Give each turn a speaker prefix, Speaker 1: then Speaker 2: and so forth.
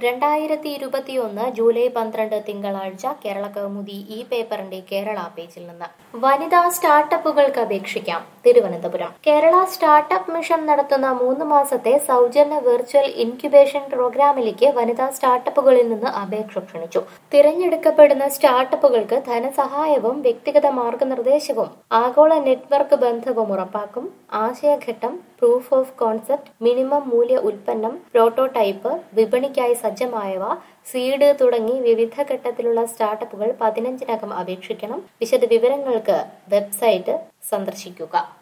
Speaker 1: രണ്ടായിരത്തി ഇരുപത്തിയൊന്ന് ജൂലൈ പന്ത്രണ്ട് തിങ്കളാഴ്ച കേരള കൗമുദി ഈ പേപ്പറിന്റെ കേരള പേജിൽ നിന്ന് വനിതാ സ്റ്റാർട്ടപ്പുകൾക്ക് അപേക്ഷിക്കാം തിരുവനന്തപുരം കേരള സ്റ്റാർട്ടപ്പ് മിഷൻ നടത്തുന്ന മൂന്ന് മാസത്തെ സൗജന്യ വെർച്വൽ ഇൻക്യുബേഷൻ പ്രോഗ്രാമിലേക്ക് വനിതാ സ്റ്റാർട്ടപ്പുകളിൽ നിന്ന് അപേക്ഷ ക്ഷണിച്ചു തിരഞ്ഞെടുക്കപ്പെടുന്ന സ്റ്റാർട്ടപ്പുകൾക്ക് ധനസഹായവും വ്യക്തിഗത മാർഗനിർദ്ദേശവും ആഗോള നെറ്റ്വർക്ക് ബന്ധവും ഉറപ്പാക്കും ആശയഘട്ടം പ്രൂഫ് ഓഫ് കോൺസെപ്റ്റ് മിനിമം മൂല്യ ഉൽപ്പന്നം പ്രോട്ടോടൈപ്പ് വിപണിക്കായി സജ്ജമായവ സീഡ് തുടങ്ങി വിവിധ ഘട്ടത്തിലുള്ള സ്റ്റാർട്ടപ്പുകൾ പതിനഞ്ചിനകം അപേക്ഷിക്കണം വിശദ വിവരങ്ങൾക്ക് വെബ്സൈറ്റ് സന്ദർശിക്കുക